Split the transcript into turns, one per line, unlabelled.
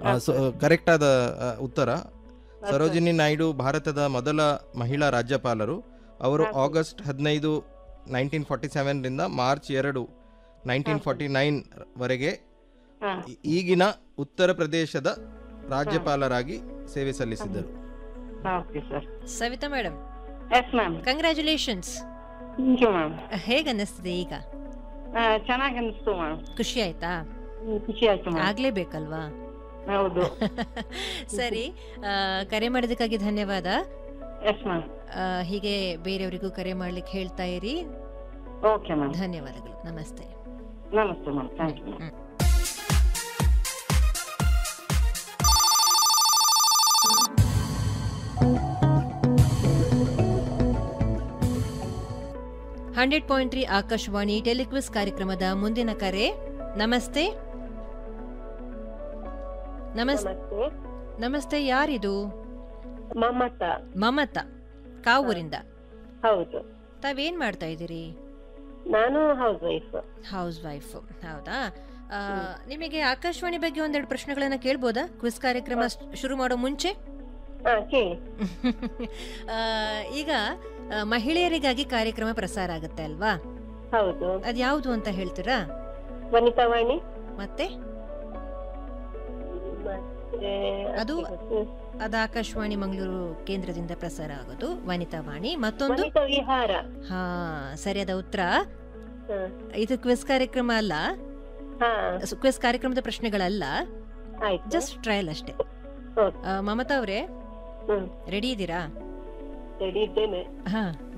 Correct ಆದ ಆ, ಉತ್ತರ ಸರೋಜಿನಿ ನಾಯ್ಡು ಭಾರತದ ಮೊದಲ ಮಹಿಳಾ ರಾಜ್ಯಪಾಲರು ಅವರು
ಹಾ, ಸರ್.
ಆಗಸ್ಟ್ ಹದಿನೈದು ನೈನ್ಟೀನ್ ಫಾರ್ಟಿ ಸೆವೆನ್ರಿಂದ ಮಾರ್ಚ್ ಎರಡು ನೈನ್ಟೀನ್
ಹಾ,
ಫಾರ್ಟಿ ನೈನ್ ವರೆಗೆ
ಹಾ
ಈ- ಈಗಿನ ಉತ್ತರ ಪ್ರದೇಶದ ರಾಜ್ಯಪಾಲರಾಗಿ ಸೇವೆ ಸಲ್ಲಿಸಿದ್ದರು
okay sir
Savita madam
yes ma'am
congratulations
thank you ma'am
ಹೇಗೆ ಅನ್ನಿಸ್ತಿದೆ ಈಗ
ಚೆನ್ನಾಗಿ ಅನಿಸ್ತು ಮ್ಯಾಮ್
ಖುಷಿ ಆಯ್ತಾ
ಖುಷಿ ಆಯ್ತು ಮ್ಯಾಮ್
ಆಗ್ಲೇಬೇಕಲ್ವಾ
ಹೌದು
ಸರಿ ಆ, ಕರೆ ಮಾಡಿದ್ದಕ್ಕಾಗಿ ಧನ್ಯವಾದ
ಎಸ್ ಮ್ಯಾಮ್
ಆ, ಹೀಗೆ ಬೇರೆಯವರಿಗೂ ಕರೆ ಮಾಡ್ಲಿಕ್ಕೆ ಹೇಳ್ತಾ ಇರಿ
ಓಕೆ ಮ್ಯಾಮ್
ಧನ್ಯವಾದಗಳು ನಮಸ್ತೆ
ನಮಸ್ತೆ ma'am thank you ma'am
hundred point three Akashvani telequiz ಕಾರ್ಯಕ್ರಮದ ಮುಂದಿನ ಕರೆ ನಮಸ್ತೆ ನಮಸ್
ನಮಸ್ತೆ
ನಮಸ್ತೆ ಯಾರಿದು
ಮಮತಾ
ಮಮತಾ ಕಾವೂರಿಂದ
ಹೌದು
ತಾವೇನ್ ಮಾಡ್ತಾ ಇದ್ದೀರಿ
ನಾನು ಹೌಸ್ ವೈಫ್
ಹೌಸ್ ವೈಫ್ ಹೌದಾ ಆ, ನಿಮಗೆ ಆಕಾಶವಾಣಿ ಬಗ್ಗೆ ಒಂದೆರಡು ಪ್ರಶ್ನೆಗಳನ್ನ ಕೇಳ್ಬೋದಾ ಕ್ವಿಸ್ ಕಾರ್ಯಕ್ರಮ ಸ್- ಶುರು ಮಾಡೋ ಮುಂಚೆ
ಹಾ ಕೇಳಿ
ಆ, ಈಗ ಆ, ಮಹಿಳೆಯರಿಗಾಗಿ ಕಾರ್ಯಕ್ರಮ ಪ್ರಸಾರ ಆಗುತ್ತೆ ಅಲ್ವಾ
ಹೌದು
ಅದ್ಯಾವುದು ಅಂತ ಹೇಳ್ತೀರಾ
ವನಿತಾ ವಾಣಿ
ಮತ್ತೆ
ಮತ್ತೆ
ಅದು-
ಅಷ್ಟೇ ಗೊತ್ತು.
ಅದು ಆಕಾಶವಾಣಿ ಮಂಗಳೂರು ಕೇಂದ್ರದಿಂದ ಪ್ರಸಾರ ಆಗೋದು ವನಿತಾ ವಾಣಿ ಮತ್ತೊಂದು
ವನಿತಾ ವಿಹಾರ
ಹಾ ಸರಿಯಾದ ಉತ್ತರ
ಹಾ.
ಇದು ಕ್ವಿಸ್ ಕಾರ್ಯಕ್ರಮ ಅಲ್ಲ
ಹಾ
ಕ್ವಿಸ್ ಕಾರ್ಯಕ್ರಮದ ಪ್ರಶ್ನೆಗಳಲ್ಲ
ಆಯ್ತು
ಜಸ್ಟ್ ಟ್ರಯಲ್ ಅಷ್ಟೇ
ಓಕೆ
ಆ, ಮಮತಾ ಅವರೇ
ಹ್ಮ್
ರೆಡಿ ಇದ್ದೀರಾ
ರೆಡಿ ಇದ್ದೇನೆ
ಹಾ